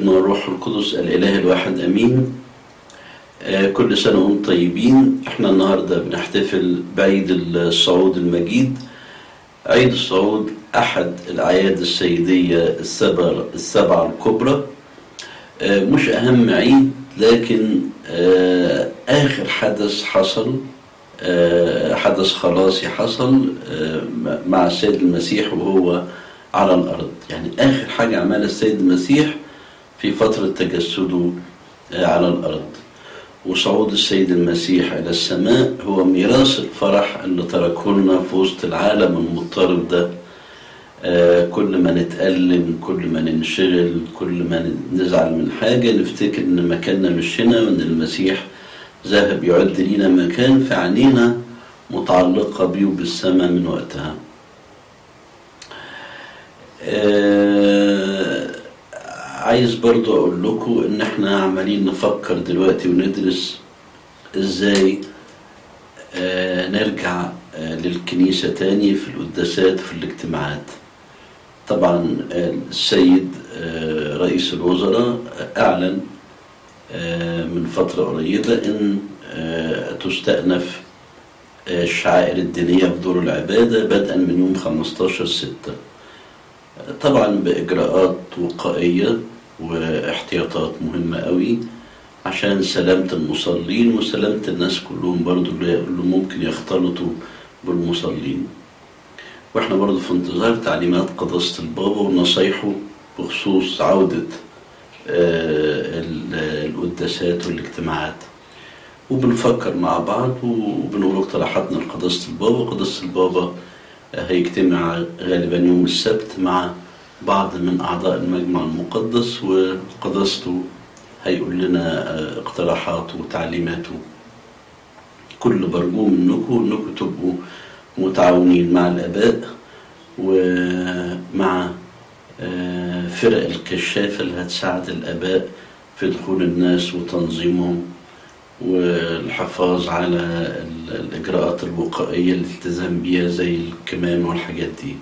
والابن والروح القدس الإله الواحد أمين آه، كل سنة وانتم طيبين احنا النهاردة بنحتفل بعيد الصعود المجيد عيد الصعود أحد الأعياد السيدية السبع السبعة الكبرى آه، مش أهم عيد لكن آه، آخر حدث حصل آه، حدث خلاصي حصل آه، مع السيد المسيح وهو على الأرض يعني آخر حاجة عملها السيد المسيح في فترة تجسده آه، على الأرض وصعود السيد المسيح إلى السماء هو ميراث الفرح اللي تركه لنا في وسط العالم المضطرب ده آه، كل ما نتألم كل ما ننشغل كل ما نزعل من حاجة نفتكر إن مكاننا مش هنا وإن المسيح ذهب يعد لينا مكان فعنينا متعلقة بيه بالسماء من وقتها آه، عايز برضو أقول لكم إن إحنا عمالين نفكر دلوقتي وندرس إزاي آه، نرجع آه، للكنيسة تاني في القداسات في الاجتماعات طبعا آه، السيد آه، رئيس الوزراء أعلن آه، من فترة قريبة إن آه، تستأنف آه، الشعائر الدينية في دور العبادة بدءا من يوم 15 ستة طبعا بإجراءات وقائية واحتياطات مهمة قوي عشان سلامة المصلين وسلامة الناس كلهم برضو اللي اللي ممكن يختلطوا بالمصلين واحنا برضو في انتظار تعليمات قداسة البابا ونصايحه بخصوص عودة آه، ال- القداسات والاجتماعات وبنفكر مع بعض وبنقول اقتراحاتنا لقداسة البابا قداسة البابا هيجتمع غالبا يوم السبت مع بعض من أعضاء المجمع المقدس وقداسته هيقول لنا آه، اقتراحاته وتعليماته كل برجو منكم انكم تبقوا متعاونين مع الآباء ومع آه، فرق الكشافة اللي هتساعد الآباء في دخول الناس وتنظيمهم والحفاظ على ال- الإجراءات الوقائية الالتزام بيها زي الكمام والحاجات دي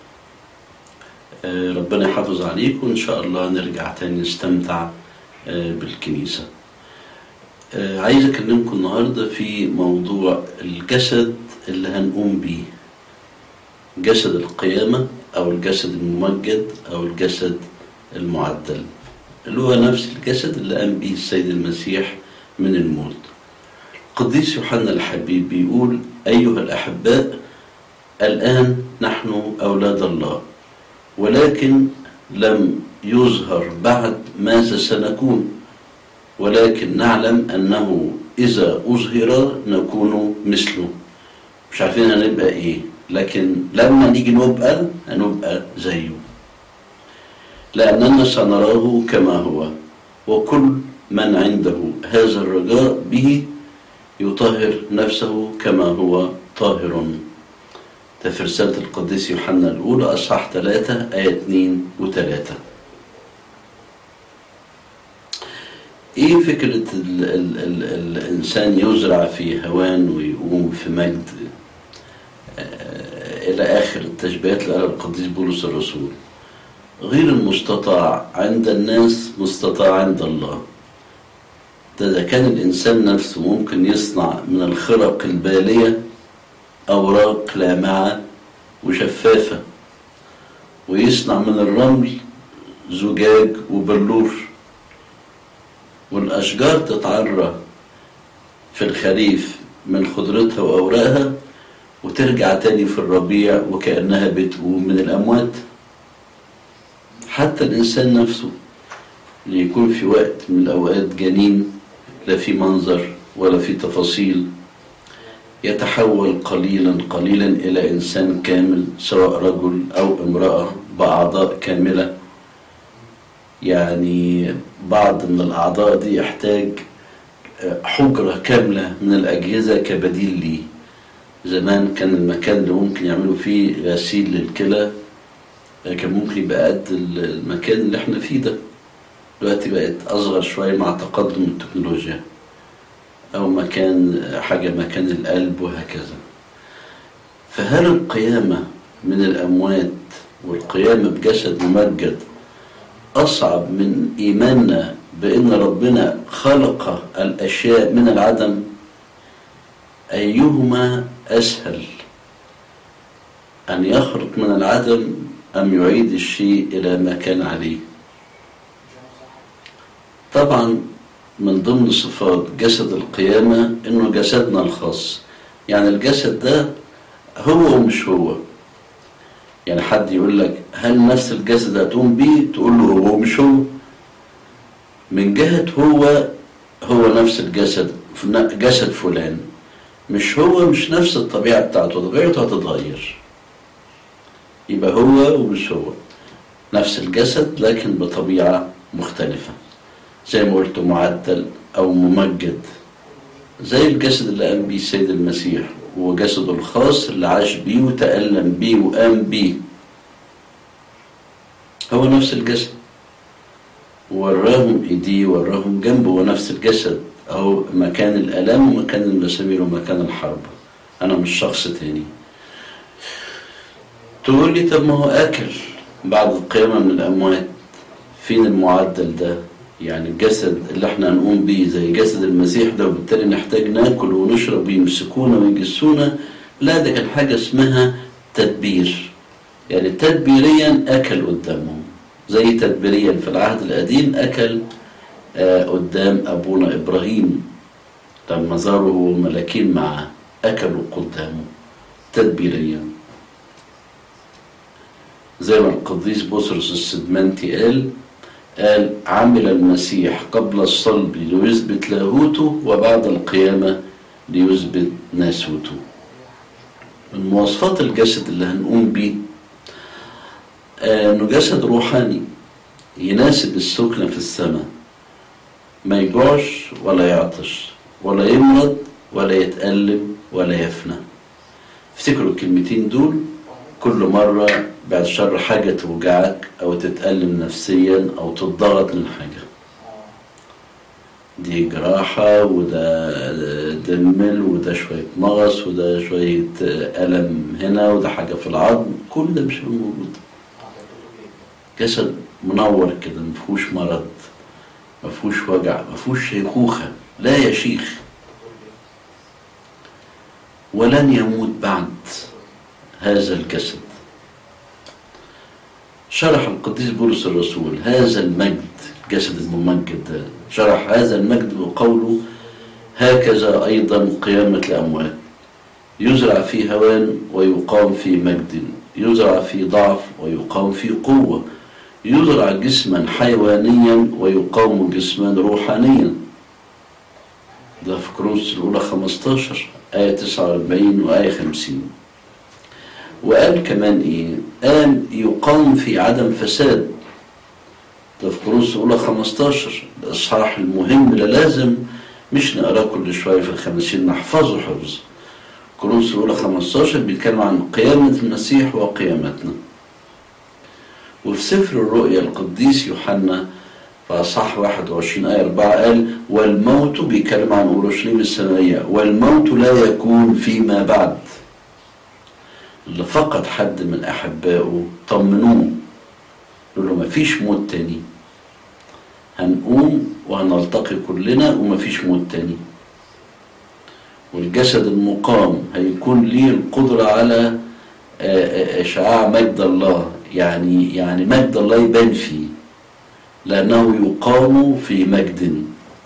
آه، ربنا يحافظ عليكم وإن شاء الله نرجع تاني نستمتع آه، بالكنيسة آه، عايز أكلمكم النهاردة في موضوع الجسد اللي هنقوم بيه جسد القيامة أو الجسد الممجد أو الجسد المعدل اللي هو نفس الجسد اللي قام به السيد المسيح من الموت قديس يوحنا الحبيب بيقول أيها الأحباء الآن نحن أولاد الله ولكن لم يظهر بعد ماذا سنكون ولكن نعلم أنه إذا أظهر نكون مثله مش عارفين هنبقى إيه لكن لما نيجي نبقى هنبقى زيه لأننا سنراه كما هو وكل من عنده هذا الرجاء به يطهر نفسه كما هو طاهر ده في رسالة القديس يوحنا الأولى أصحاح 3 آية 2 و3 إيه فكرة ال ال ال الإنسان يزرع في هوان ويقوم في مجد آه، إلى آخر التشبيهات اللي قالها القديس بولس الرسول غير المستطاع عند الناس مستطاع عند الله ده إذا كان الإنسان نفسه ممكن يصنع من الخرق البالية أوراق لامعة وشفافة ويصنع من الرمل زجاج وبلور والأشجار تتعرى في الخريف من خضرتها وأوراقها وترجع تاني في الربيع وكأنها بتقوم من الأموات حتى الإنسان نفسه اللي يكون في وقت من الأوقات جنين لا في منظر ولا في تفاصيل يتحول قليلا قليلا إلى إنسان كامل سواء رجل أو امرأة بأعضاء كاملة يعني بعض من الأعضاء دي يحتاج حجرة كاملة من الأجهزة كبديل ليه زمان كان المكان اللي ممكن يعملوا فيه غسيل للكلى كان ممكن يبقى قد المكان اللي احنا فيه ده دلوقتي بقت أصغر شوية مع تقدم التكنولوجيا أو مكان حاجة مكان القلب وهكذا فهل القيامة من الأموات والقيامة بجسد ممجد أصعب من إيماننا بأن ربنا خلق الأشياء من العدم أيهما أسهل أن يخلق من العدم أم يعيد الشيء إلى ما كان عليه طبعا من ضمن صفات جسد القيامة إنه جسدنا الخاص يعني الجسد ده هو ومش هو يعني حد يقول لك هل نفس الجسد هتقوم بيه تقول له هو ومش هو من جهة هو هو نفس الجسد جسد فلان مش هو مش نفس الطبيعة بتاعته طبيعته هتتغير يبقى هو ومش هو نفس الجسد لكن بطبيعة مختلفة زي ما قلت معدل أو ممجد زي الجسد اللي قام بيه السيد المسيح وجسده الخاص اللي عاش بيه وتألم بيه وقام بيه هو نفس الجسد وراهم ايديه وراهم جنبه ونفس الجسد اهو مكان الالام ومكان المسامير ومكان الحرب انا مش شخص تاني تقول لي طب ما هو اكل بعد القيامه من الاموات فين المعدل ده يعني الجسد اللي احنا هنقوم بيه زي جسد المسيح ده وبالتالي نحتاج ناكل ونشرب ويمسكونا ويجسونا لا ده كان حاجه اسمها تدبير يعني تدبيريا اكل قدامهم زي تدبيريا في العهد القديم اكل آه قدام ابونا ابراهيم لما زاروا ملاكين معه اكلوا قدامه تدبيريا زي ما القديس بطرس السدمنتي قال قال عمل المسيح قبل الصلب ليثبت لاهوته وبعد القيامة ليثبت ناسوته من مواصفات الجسد اللي هنقوم بيه انه جسد روحاني يناسب السكنة في السماء ما يجوعش ولا يعطش ولا يمرض ولا يتألم ولا يفنى افتكروا الكلمتين دول كل مرة بعد شر حاجة توجعك أو تتألم نفسيا أو تتضغط من حاجة دي جراحة وده دمل وده شوية مغص وده شوية ألم هنا وده حاجة في العظم كل ده مش موجود جسد منور كده مفهوش مرض مفهوش وجع مفهوش شيخوخة لا يا شيخ ولن يموت بعد هذا الجسد شرح القديس بولس الرسول هذا المجد الجسد الممجد ده شرح هذا المجد بقوله هكذا أيضا قيامة الأموات يزرع في هوان ويقام في مجد يزرع في ضعف ويقام في قوة يزرع جسما حيوانيا ويقام جسما روحانيا ده في كروس الأولى 15 آية 49 وآية 50 وقال كمان إيه؟ قال يقام في عدم فساد ده في كروس الأولى 15 الإصحاح المهم اللي لازم مش نقراه كل شوية في الخمسين نحفظه حفظ كروس الأولى 15 بيتكلم عن قيامة المسيح وقيامتنا وفي سفر الرؤيا القديس يوحنا في أصحاح 21 آية 4 قال والموت بيتكلم عن أورشليم السمائية والموت لا يكون فيما بعد اللي فقد حد من أحبائه طمنوه يقول له مفيش موت تاني هنقوم وهنلتقي كلنا ومفيش موت تاني والجسد المقام هيكون ليه القدرة على إشعاع مجد الله يعني يعني مجد الله يبان فيه لأنه يقام في مجد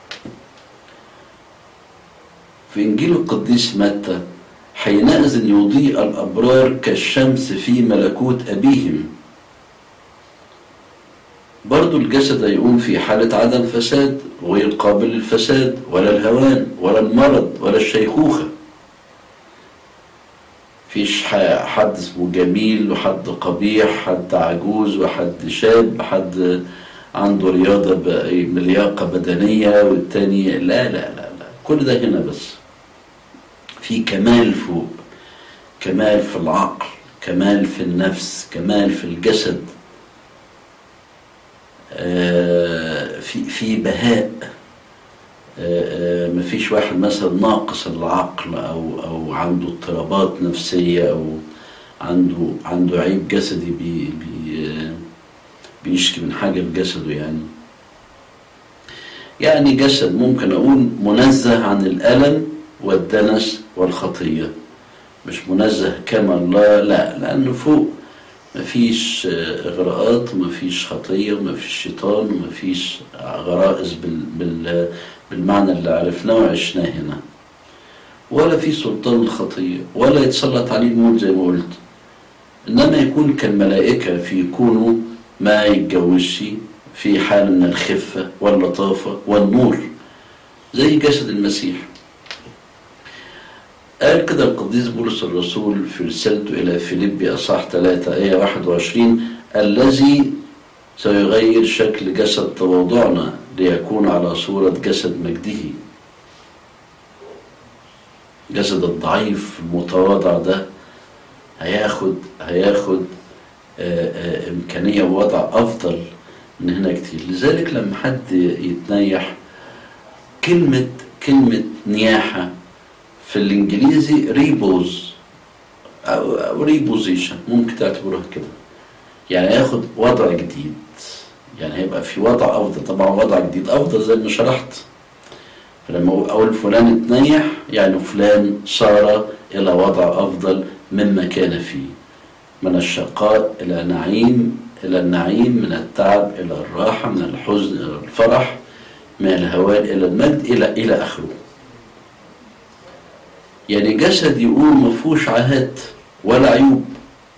في إنجيل القديس متى حينئذ يضيء الأبرار كالشمس في ملكوت أبيهم برضو الجسد هيقوم في حالة عدم فساد غير قابل للفساد ولا الهوان ولا المرض ولا الشيخوخة فيش حد اسمه جميل وحد قبيح حد عجوز وحد شاب حد عنده رياضة بلياقة بدنية والتاني لا لا لا لا كل ده هنا بس في كمال فوق كمال في العقل كمال في النفس كمال في الجسد في في بهاء مفيش واحد مثلا ناقص العقل او او عنده اضطرابات نفسيه او عنده عنده عيب جسدي بي بي بيشكي من حاجة في جسده يعني يعني جسد ممكن أقول منزه عن الألم والدنس والخطية مش منزه كما الله لا لأنه فوق مفيش إغراءات ومفيش خطية ومفيش شيطان ومفيش غرائز بال بال بالمعنى اللي عرفناه وعشناه هنا ولا في سلطان الخطية ولا يتسلط عليه الموت زي ما قلت إنما يكون كالملائكة في كونه ما يتجوزش في حال من الخفة واللطافة والنور زي جسد المسيح قال كده القديس بولس الرسول في رسالته إلى فيليبي أصح 3 آية 21 الذي سيغير شكل جسد تواضعنا ليكون على صورة جسد مجده جسد الضعيف المتواضع ده هياخد هياخد آآ آآ إمكانية ووضع أفضل من هنا كتير لذلك لما حد يتنيح كلمة كلمة نياحة في الإنجليزي ريبوز أو, أو ريبوزيشن ممكن تعتبروها كده يعني ياخد وضع جديد يعني هيبقى في وضع أفضل طبعا وضع جديد أفضل زي ما شرحت فلما أقول فلان اتنيح يعني فلان صار إلى وضع أفضل مما كان فيه من الشقاء إلى نعيم إلى النعيم من التعب إلى الراحة من الحزن إلى الفرح من الهوان إلى المجد إلى إلى آخره يعني جسد يقول مفهوش عاهات ولا عيوب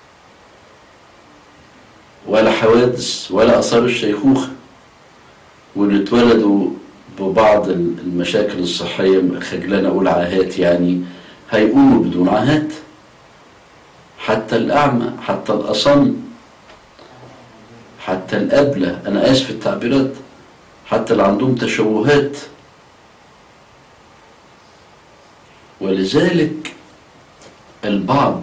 ولا حوادث ولا آثار الشيخوخة واللي اتولدوا ببعض المشاكل الصحية خجلانة أقول عاهات يعني هيقوموا بدون عاهات حتى الأعمى حتى الأصم حتى الأبلة أنا آسف التعبيرات حتى اللي عندهم تشوهات ولذلك البعض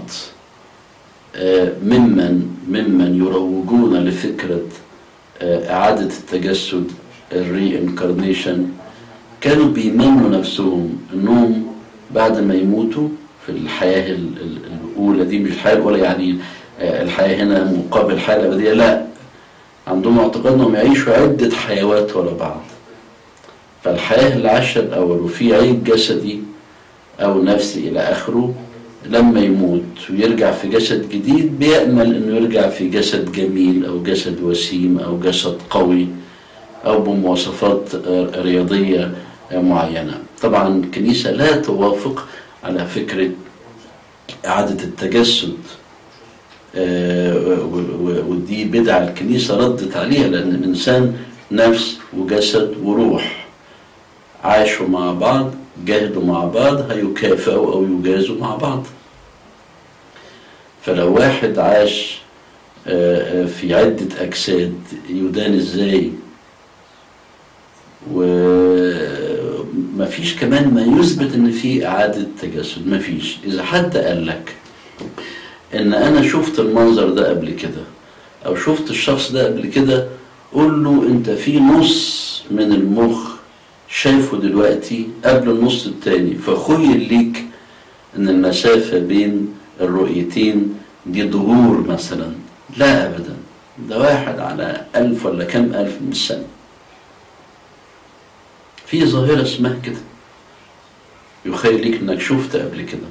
ممن ممن يروجون لفكرة إعادة التجسد الري انكارنيشن كانوا بيمنوا نفسهم انهم بعد ما يموتوا في الحياة الأولى دي مش الحياة الأولى يعني الحياة هنا مقابل الحياة الأبدية لا عندهم اعتقاد انهم يعيشوا عدة حيوات ورا بعض فالحياة اللي عاشها الأول وفي عيب جسدي أو نفسي إلى آخره لما يموت ويرجع في جسد جديد بيأمل إنه يرجع في جسد جميل أو جسد وسيم أو جسد قوي أو بمواصفات رياضية معينة طبعا الكنيسة لا توافق على فكرة إعادة التجسد ودي بدعة الكنيسة ردت عليها لأن الإنسان نفس وجسد وروح عاشوا مع بعض جاهدوا مع بعض هيكافئوا أو يجازوا مع بعض فلو واحد عاش في عدة أجساد يدان إزاي ومفيش كمان ما يثبت ان في اعاده تجسد مفيش اذا حد قال لك ان انا شفت المنظر ده قبل كده او شفت الشخص ده قبل كده قول له انت في نص من المخ شايفه دلوقتي قبل النص التاني فخيل ليك ان المسافة بين الرؤيتين دي ظهور مثلا لا ابدا ده واحد على الف ولا كم الف من السنه في ظاهرة اسمها كده يخيل ليك انك شفت قبل كده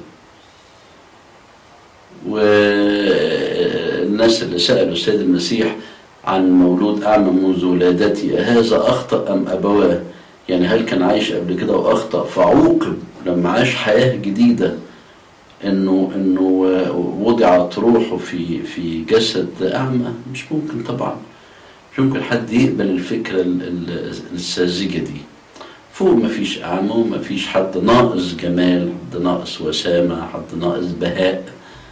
والناس اللي سألوا السيد المسيح عن مولود أعمى منذ ولادتي هذا أخطأ أم أبواه يعني هل كان عايش قبل كده وأخطأ فعوقب لما عاش حياة جديدة انه انه وضعت روحه في في جسد اعمى مش ممكن طبعا مش ممكن حد يقبل الفكره الساذجه دي فوق مفيش أعمى ومفيش حد ناقص جمال حد ناقص وسامة حد ناقص بهاء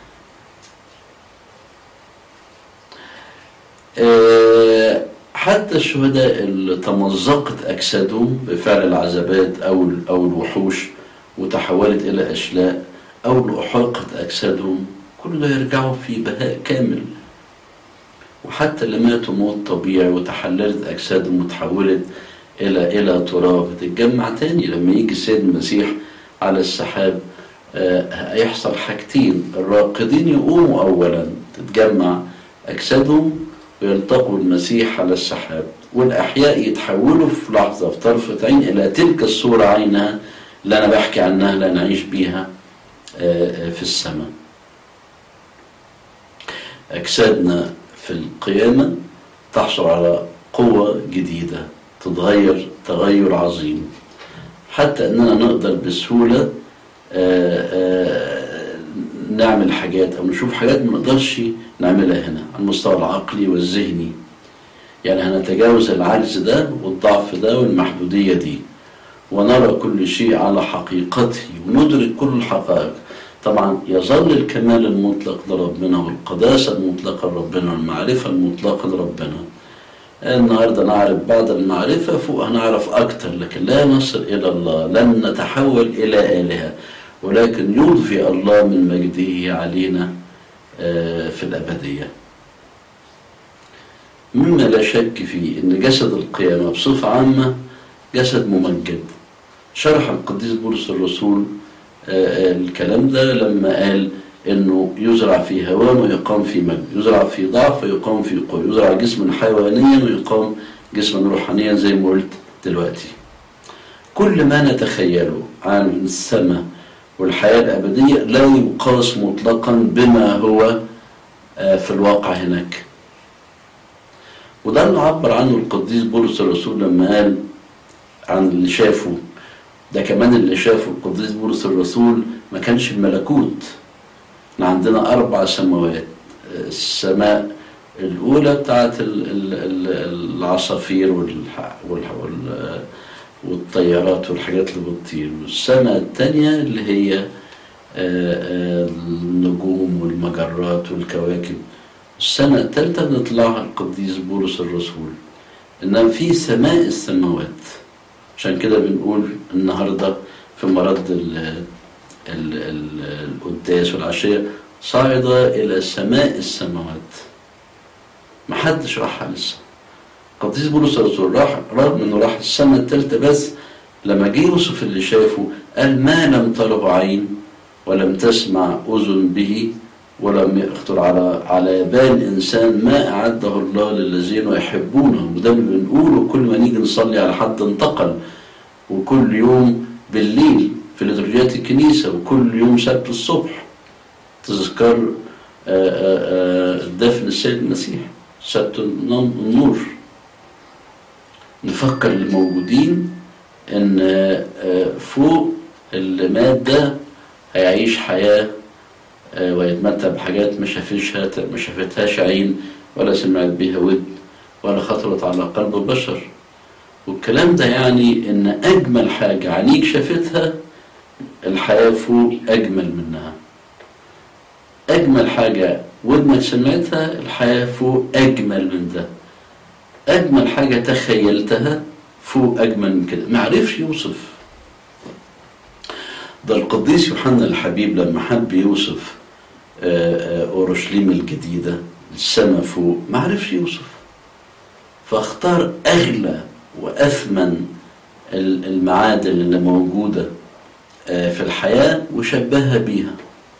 أه حتى الشهداء اللي تمزقت أجسادهم بفعل العذابات أو أو الوحوش وتحولت إلى أشلاء أو اللي أحرقت أجسادهم كل ده يرجعوا في بهاء كامل وحتى اللي ماتوا موت طبيعي وتحللت أجسادهم وتحولت الى الى تراب تتجمع تاني لما يجي السيد المسيح على السحاب هيحصل حاجتين الراقدين يقوموا اولا تتجمع اجسادهم ويلتقوا المسيح على السحاب والأحياء يتحولوا في لحظة في طرفة عين إلى تلك الصورة عينها اللي أنا بحكي عنها اللي نعيش بيها في السماء أجسادنا في القيامة تحصل على قوة جديدة تتغير تغير عظيم حتى أننا نقدر بسهولة نعمل حاجات أو نشوف حاجات ما نقدرش نعملها هنا على المستوى العقلي والذهني يعني هنتجاوز العجز ده والضعف ده والمحدودية دي ونرى كل شيء على حقيقته وندرك كل الحقائق طبعا يظل الكمال المطلق لربنا والقداسة المطلقة لربنا والمعرفة المطلقة لربنا النهاردة نعرف بعض المعرفة فوق هنعرف أكتر لكن لا نصل إلى الله لن نتحول إلى آلهة ولكن يضفي الله من مجده علينا في الأبدية مما لا شك فيه أن جسد القيامة بصفة عامة جسد ممجد شرح القديس بولس الرسول الكلام ده لما قال انه يزرع في هوان ويقام في مجد يزرع في ضعف ويقام في قوة يزرع جسما حيوانيا ويقام جسما روحانيا زي ما قلت دلوقتي كل ما نتخيله عن السماء والحياة الأبدية لا يقاس مطلقا بما هو في الواقع هناك وده اللي عبر عنه القديس بولس الرسول لما قال عن اللي شافه ده كمان اللي شافه القديس بولس الرسول ما كانش الملكوت احنا عندنا أربع سماوات السماء الأولى بتاعت العصافير والطيارات والحاجات اللي بتطير والسماء الثانية اللي هي النجوم والمجرات والكواكب السنة الثالثة بنطلعها القديس بولس الرسول إنما في سماء السماوات عشان كده بنقول النهارده في مرد ال ال ال القداس والعشية صعد إلى سماء السماوات محدش راحها لسه قديس بولس الرسول راح رغم انه راح السنة الثالثة بس لما جه يوصف اللي شافه قال ما لم تره عين ولم تسمع أذن به ولم يخطر على على بال انسان ما اعده الله للذين يحبونه وده اللي بنقوله كل ما نيجي نصلي على حد انتقل وكل يوم بالليل في لترجيات الكنيسه وكل يوم سبت الصبح تذكار دفن السيد المسيح سبت النور نفكر الموجودين ان فوق اللي مات ده هيعيش حياه ويتمتع بحاجات ما شافشها ما شافتهاش عين ولا سمعت بها ود ولا خطرت على قلب بشر والكلام ده يعني ان اجمل حاجه عينيك شافتها الحياه فوق اجمل منها اجمل حاجه ودنك سمعتها الحياه فوق اجمل من ده اجمل حاجه تخيلتها فوق اجمل من كده ما عرفش يوصف ده القديس يوحنا الحبيب لما حب يوصف اورشليم الجديده السما فوق ما عرفش يوصف فاختار اغلى واثمن المعادن اللي موجوده في الحياه وشبهها بيها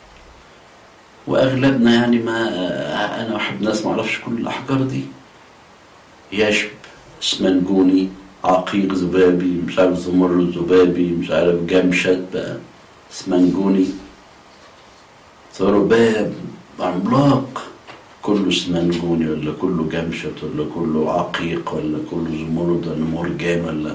واغلبنا يعني ما انا واحد ناس ما اعرفش كل الاحجار دي يشب اسمنجوني عقيق ذبابي مش عارف زمرد ذبابي مش عارف جمشد بقى اسمنجوني صاروا باب عملاق كله اسمنجوني ولا كله جمشت ولا كله عقيق ولا كله زمرد ولا مرجان ولا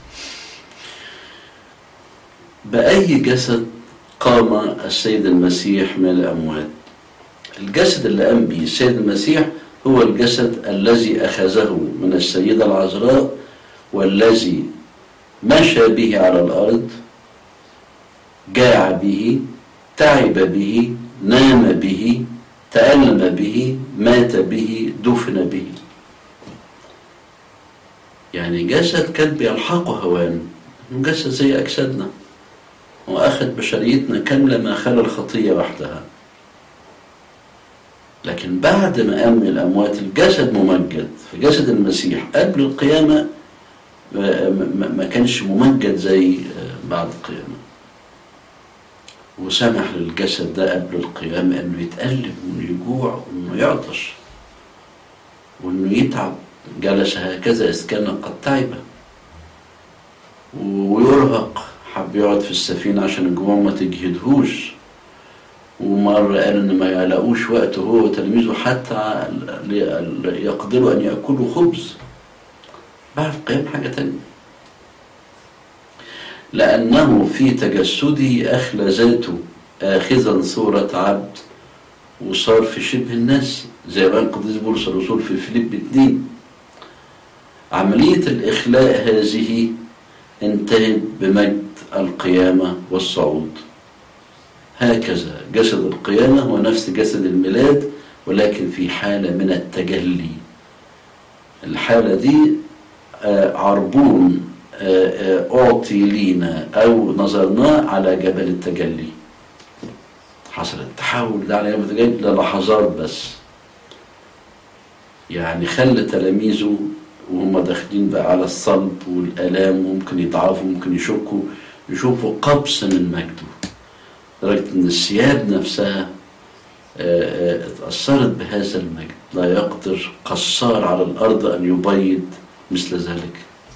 بأي جسد قام السيد المسيح من الأموات الجسد اللي قام به السيد المسيح هو الجسد الذي أخذه من السيدة العذراء والذي مشى به على الأرض جاع به تعب به نام به تألم به مات به دفن به يعني جسد كان بيلحقه هوان جسد زي أجسادنا وأخذ بشريتنا كاملة ما خلا الخطية وحدها لكن بعد ما قام من الأموات الجسد ممجد في جسد المسيح قبل القيامة ما كانش ممجد زي بعد القيامة وسمح للجسد ده قبل القيامة انه يتألم وانه يجوع وانه يعطش وانه يتعب جلس هكذا اذ كان قد تعب ويرهق حب يقعد في السفينة عشان الجموع ما تجهدهوش ومرة قال إن ما يلاقوش وقت هو وتلاميذه حتى يقدروا أن يأكلوا خبز بعد قيام حاجة تانية لأنه في تجسده أخلى ذاته آخذا صورة عبد وصار في شبه الناس زي ما القديس بولس الرسول في فيليب 2 عملية الإخلاء هذه انتهت بمجد القيامة والصعود هكذا جسد القيامة هو نفس جسد الميلاد ولكن في حالة من التجلي الحالة دي عربون أعطي لينا أو نظرناه على جبل التجلي حصل التحول ده على جبل التجلي للحظات بس يعني خلى تلاميذه وهم داخلين بقى على الصلب والآلام ممكن يضعفوا ممكن يشكوا يشوفوا قبس من مجده لدرجة إن الثياب نفسها اتأثرت بهذا المجد لا يقدر قصار على الأرض أن يبيض مثل ذلك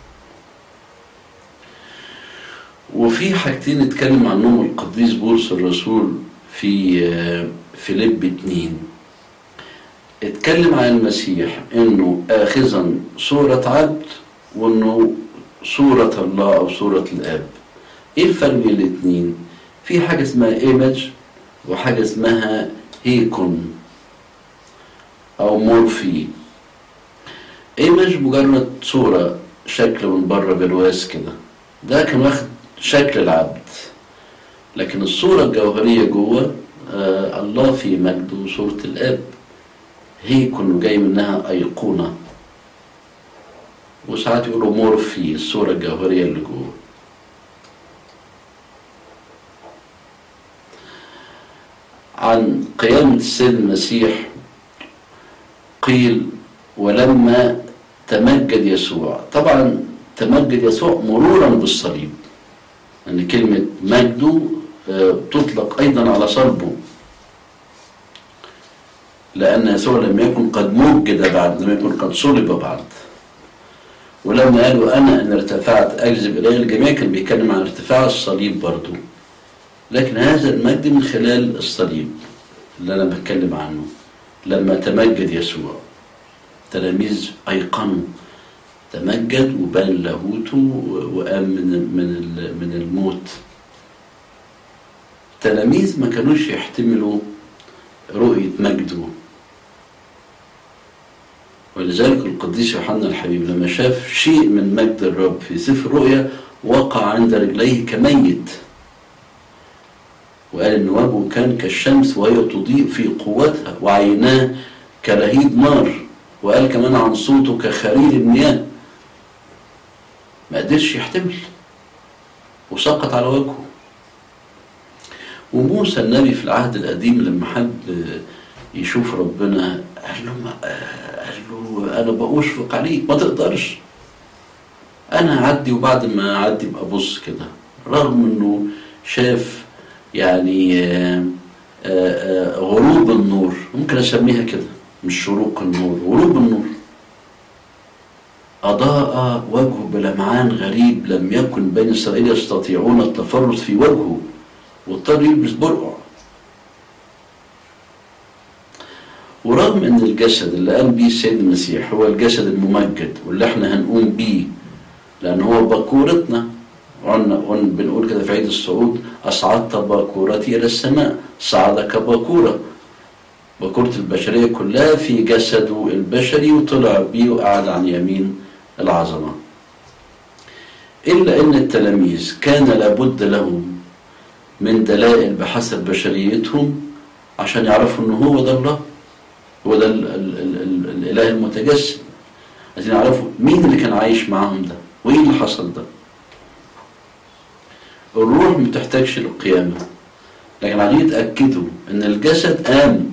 وفي حاجتين اتكلم عنهم القديس بولس الرسول في فيليب اتنين اتكلم عن المسيح انه اخذا صورة عبد وانه صورة الله او صورة الاب ايه الفرق بين الاتنين في حاجة اسمها ايمج وحاجة اسمها هيكون او مورفي ايمج مجرد صورة شكل من بره برواز كده ده كان واخد شكل العبد لكن الصورة الجوهرية جوه آه الله في مجده صورة الاب هيكون جاي منها أيقونة وساعات يقولوا مورفي الصورة الجوهرية اللي جوه عن قيامة السيد المسيح قيل ولما تمجد يسوع طبعا تمجد يسوع مرورا بالصليب ان يعني كلمة مجده تطلق ايضا على صلبه لأن يسوع لم يكن قد مجد بعد لم يكن قد صلب بعد ولما قالوا أنا إن ارتفعت أجذب إلي الجميع كان بيتكلم عن ارتفاع الصليب برضو لكن هذا المجد من خلال الصليب اللي أنا بتكلم عنه لما تمجد يسوع تلاميذ أيقنوا تمجد وبان لاهوته وقام من من من الموت التلاميذ ما كانوش يحتملوا رؤية مجده ولذلك القديس يوحنا الحبيب لما شاف شيء من مجد الرب في سفر الرؤيا وقع عند رجليه كميت وقال ان وجهه كان كالشمس وهي تضيء في قوتها وعيناه كلهيب نار وقال كمان عن صوته كخرير المياه ما قدرش يحتمل وسقط على وجهه وموسى النبي في العهد القديم لما حب يشوف ربنا قال له ما قال له انا بأشفق عليك ما تقدرش انا هعدي وبعد ما اعدي ابقى ابص كده رغم انه شاف يعني آآ آآ غروب النور ممكن اسميها كده مش شروق النور غروب النور أضاء وجهه بلمعان غريب لم يكن بني إسرائيل يستطيعون التفرد في وجهه واضطر يلبس برقع ورغم ان الجسد اللي قام بيه السيد المسيح هو الجسد الممجد واللي احنا هنقوم بيه لان هو بكورتنا قلنا بنقول كده في عيد الصعود اصعدت باكورتي الى السماء صعد كباكوره باكوره البشريه كلها في جسده البشري وطلع بيه وقعد عن يمين العظمه الا ان التلاميذ كان لابد لهم من دلائل بحسب بشريتهم عشان يعرفوا ان هو ده الله هو ده ال ال ال ال الاله المتجسد عايزين يعرفوا مين اللي كان عايش معاهم ده وايه اللي حصل ده الروح ما بتحتاجش للقيامة لكن عايزين يتأكدوا ان الجسد قام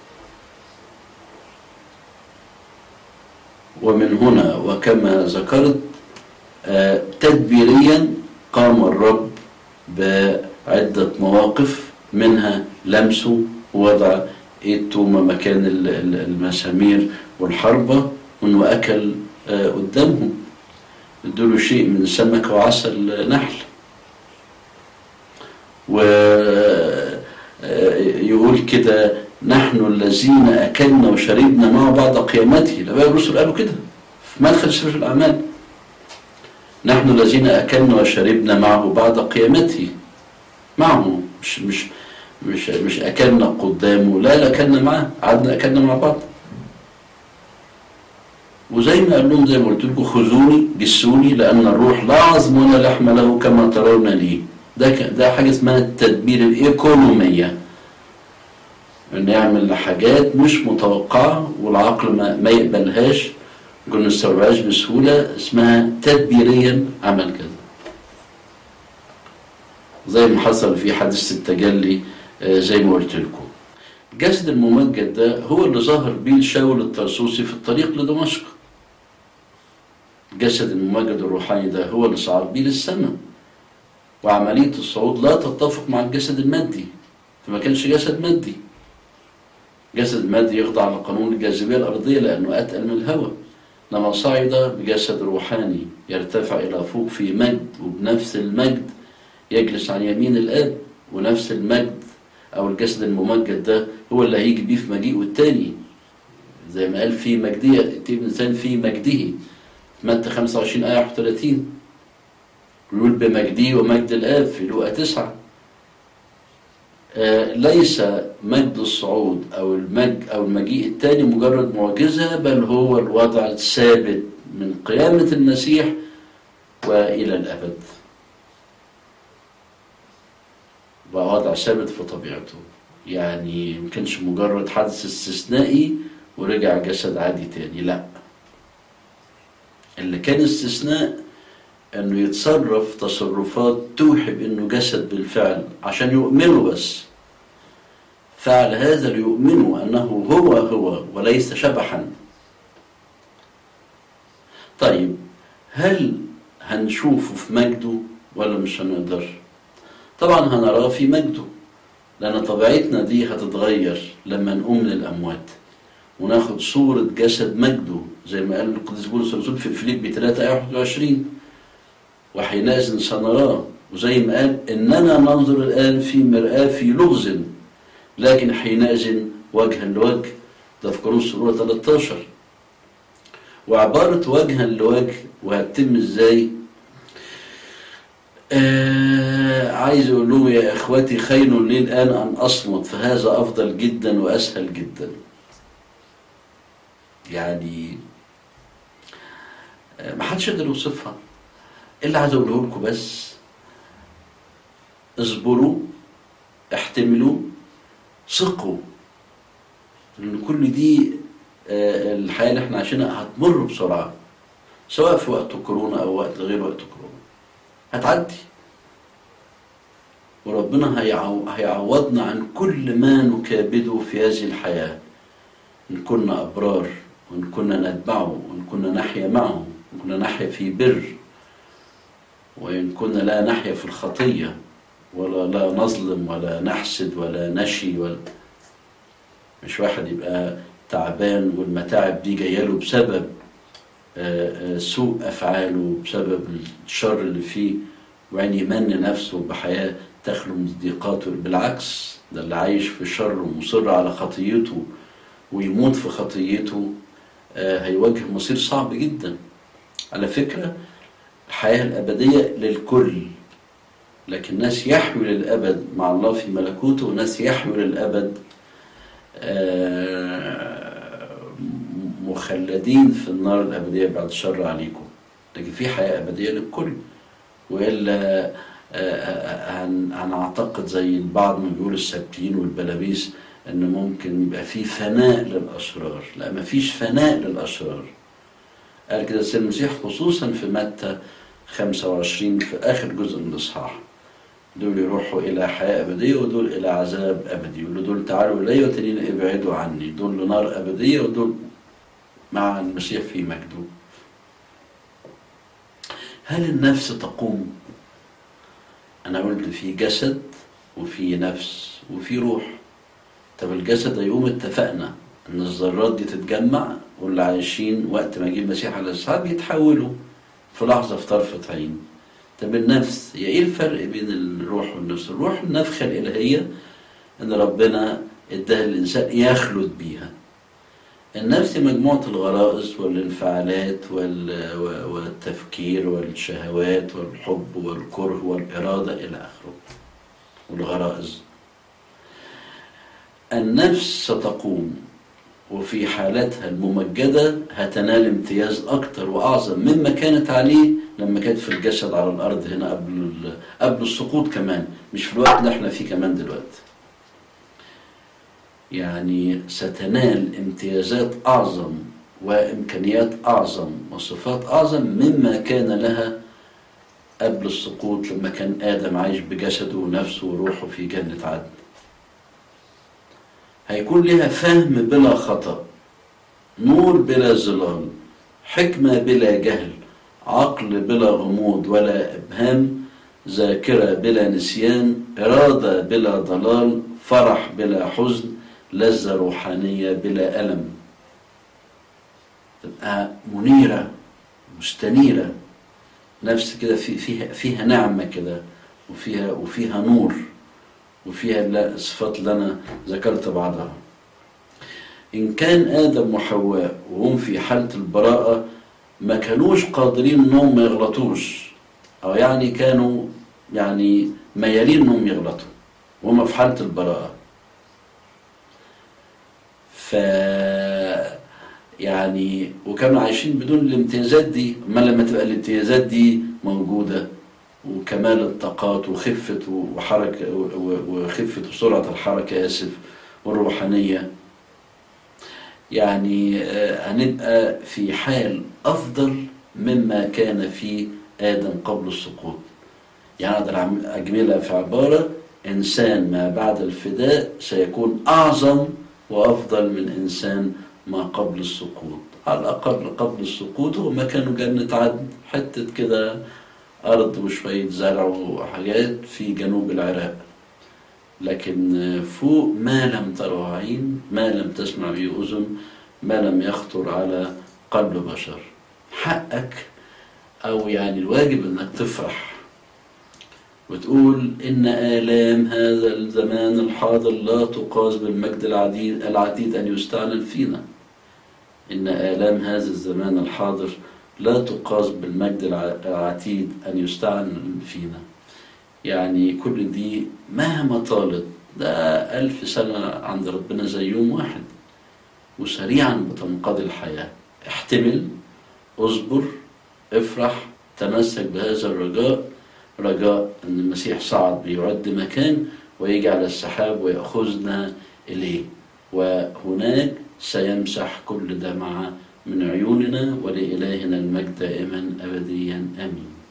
ومن هنا وكما ذكرت آه تدبيريا قام الرب بعدة مواقف منها لمسه ووضع التومة مكان المسامير والحربة وانه اكل آه، قدامهم ادوا شيء من سمكه وعسل نحل ويقول كده نحن الذين اكلنا وشربنا معه بعد قيامته الاباء الرسل قالوا كده في مدخل سفر الاعمال نحن الذين اكلنا وشربنا معه بعد قيامته معه مش مش مش مش اكلنا قدامه لا لا اكلنا معاه قعدنا اكلنا مع بعض وزي ما قال لهم زي ما قلت لكم خذوني جسوني لان الروح لا عظم ولا لحم له كما ترون لي ده ك- ده حاجه اسمها التدبير الايكونوميه ان يعمل حاجات مش متوقعه والعقل ما, ما يقبلهاش يقول ما نستوعبهاش بسهوله اسمها تدبيريا عمل كذا زي ما حصل في حادثه التجلي آه، زي ما قلت لكم الجسد الممجد ده هو اللي ظهر بيه شاول الطرسوسي في الطريق لدمشق الجسد الممجد الروحاني ده هو اللي صعد بيه للسماء وعملية الصعود لا تتفق مع الجسد المادي فما كانش جسد مادي جسد مادي يخضع لقانون الجاذبية الأرضية لأنه أتقل من الهواء لما صعد بجسد روحاني يرتفع إلى فوق في مجد وبنفس المجد يجلس عن يمين الآب ونفس المجد أو الجسد الممجد ده هو اللي هيجي بيه في مجيئه التاني زي ما قال في مجدية ابن الإنسان في مجده متى 25 آية 31 يقول بمجدي ومجد الآب في لوقا 9 آه، ليس مجد الصعود أو المج أو المجيء الثاني مجرد معجزة بل هو الوضع الثابت من قيامة المسيح وإلى الأبد بقى وضع ثابت في طبيعته يعني ما كانش مجرد حدث استثنائي ورجع جسد عادي تاني لا اللي كان استثناء انه يتصرف تصرفات توحي بانه جسد بالفعل عشان يؤمنوا بس فعل هذا ليؤمنوا انه هو هو وليس شبحا طيب هل هنشوفه في مجده ولا مش هنقدر طبعا هنراه في مجده لان طبيعتنا دي هتتغير لما نقوم من الاموات وناخد صورة جسد مجده زي ما قال القديس بولس الرسول في فيليب 3 آية 21 وحينئذ سنراه وزي ما قال إننا ننظر الآن في مرآة في لغز لكن حينئذ وجها لوجه ده في كورنثوس الأولى 13 وعبارة وجها لوجه وهتتم ازاي؟ آه عايز اقول لهم يا اخواتي خير لي الان ان اصمت فهذا افضل جدا واسهل جدا. يعني آه، ما حدش يقدر يوصفها اللي عايز اقوله لكم بس اصبروا احتملوا ثقوا لان كل دي آه، الحياه اللي احنا عايشينها هتمر بسرعه سواء في وقت كورونا او وقت غير وقت كورونا هتعدي وربنا هيعو- هيعوضنا عن كل ما نكابده في هذه الحياه ان كنا ابرار وان كنا نتبعه وان كنا نحيا معه وان كنا نحيا في بر وان كنا لا نحيا في الخطيه ولا لا نظلم ولا نحسد ولا نشي ولا مش واحد يبقى تعبان والمتاعب دي جايه له بسبب آه، آه، سوء افعاله بسبب الشر اللي فيه وبعدين يمن نفسه بحياه تخلو من الضيقات بالعكس ده اللي عايش في الشر ومصر على خطيته ويموت في خطيته آه، هيواجه مصير صعب جدا على فكرة الحياة الأبدية للكل لكن ناس يحيوا للأبد مع الله في ملكوته وناس يحيوا للأبد آه، مخلدين في النار الأبدية بعد الشر عليكم لكن في حياة أبدية للكل وإلا آه، آه، هن- هنعتقد زي البعض ما بيقول السبتين والبلابيس ان ممكن يبقى في فناء للاشرار لا ما فيش فناء للاشرار قال كده السيد المسيح خصوصا في متى 25 في اخر جزء من الاصحاح دول يروحوا الى حياه ابديه ودول الى عذاب ابدي يقول له دول تعالوا الي وتانيين ابعدوا عني دول لنار ابديه ودول مع المسيح في مجده هل النفس تقوم انا قلت في جسد وفي نفس وفي روح طب الجسد هيقوم اتفقنا ان الذرات دي تتجمع واللي عايشين وقت ما يجي المسيح على الاسحاق يتحولوا في لحظه في طرفه عين طب النفس هي ايه الفرق بين الروح والنفس الروح النفخه الالهيه ان ربنا اداها الانسان يخلد بيها النفس مجموعة الغرائز والانفعالات وال- و- والتفكير والشهوات والحب والكره والإرادة إلى آخره والغرائز النفس ستقوم وفي حالتها الممجدة هتنال امتياز أكتر وأعظم مما كانت عليه لما كانت في الجسد على الأرض هنا قبل ال- قبل السقوط كمان مش في الوقت اللي احنا فيه كمان دلوقتي يعني ستنال امتيازات أعظم وإمكانيات أعظم وصفات أعظم مما كان لها قبل السقوط لما كان آدم عايش بجسده ونفسه وروحه في جنة عدن هيكون لها فهم بلا خطأ نور بلا ظلال حكمة بلا جهل عقل بلا غموض ولا إبهام ذاكرة بلا نسيان إرادة بلا ضلال فرح بلا حزن لذة روحانية بلا ألم تبقى منيرة مستنيرة نفس كده في فيها فيها نعمة كده وفيها وفيها نور وفيها اللا- الصفات اللي أنا ذكرت بعضها إن كان آدم وحواء وهم في حالة البراءة ما كانوش قادرين إنهم ما يغلطوش أو يعني كانوا يعني ميالين إنهم يغلطوا وهم في حالة البراءة ف يعني وكانوا عايشين بدون الامتيازات دي اما لما تبقى الامتيازات دي موجوده وكمال الطاقات وخفه وحركه وخفه وسرعه الحركه اسف والروحانيه يعني آه، هنبقى في حال افضل مما كان في ادم قبل السقوط يعني اقدر أعم- اجملها في عباره انسان ما بعد الفداء سيكون اعظم وافضل من انسان ما قبل السقوط على الاقل قبل السقوط هما كانوا جنه عدن حته كده ارض وشويه زرع وحاجات في جنوب العراق لكن فوق ما لم تره عين ما لم تسمع به اذن ما لم يخطر على قلب بشر حقك او يعني الواجب انك تفرح وتقول إن آلام هذا الزمان الحاضر لا تقاس بالمجد العديد, العديد أن يستعلن فينا إن آلام هذا الزمان الحاضر لا تقاس بالمجد الع- العتيد أن يستعلن فينا يعني كل دي مهما طالت ده ألف سنة عند ربنا زي يوم واحد وسريعا بتنقضي الحياة احتمل اصبر افرح تمسك بهذا الرجاء رجاء أن المسيح صعد بيعد مكان ويجي على السحاب ويأخذنا إليه وهناك سيمسح كل دمعة من عيوننا ولإلهنا المجد دائما أبديا آمين